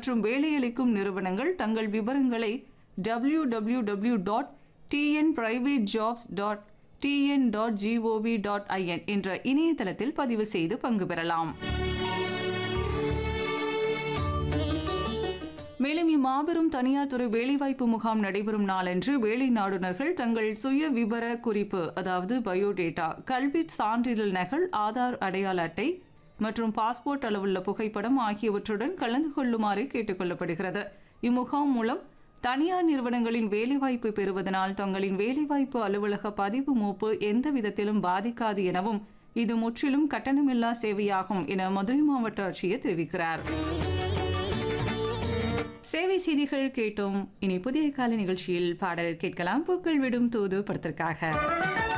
மற்றும் வேலையளிக்கும் நிறுவனங்கள் தங்கள் விவரங்களை W W W dot TN private jobs dot TN dot GOV dot IN என்ற இணையதளத்தில் பதிவு செய்து பங்கு பெறலாம் மேலும் இம்மாபெரும் தனியார் துறை வேலைவாய்ப்பு முகாம் நடைபெறும் நாளன்று வேலை நாடுனர்கள் தங்கள் சுய விவர குறிப்பு அதாவது பயோடேட்டா கல்வி சான்றிதழ் நகல் ஆதார் அடையாள அட்டை மற்றும் பாஸ்போர்ட் அளவுள்ள புகைப்படம் ஆகியவற்றுடன் கலந்து கொள்ளுமாறு கேட்டுக்கொள்ளப்படுகிறது இம்முகாம் மூலம் தனியார் நிறுவனங்களின் வேலைவாய்ப்பு பெறுவதனால் தங்களின் வேலைவாய்ப்பு அலுவலக பதிவு மூப்பு எந்த விதத்திலும் பாதிக்காது எனவும் இது முற்றிலும் கட்டணமில்லா சேவையாகும் என மதுரை மாவட்ட ஆட்சியர் தெரிவிக்கிறார் சேவை செய்திகள் கேட்டோம் இனி புதிய கால நிகழ்ச்சியில் பாடல் கேட்கலாம் பூக்கள் விடும் தூது படத்திற்காக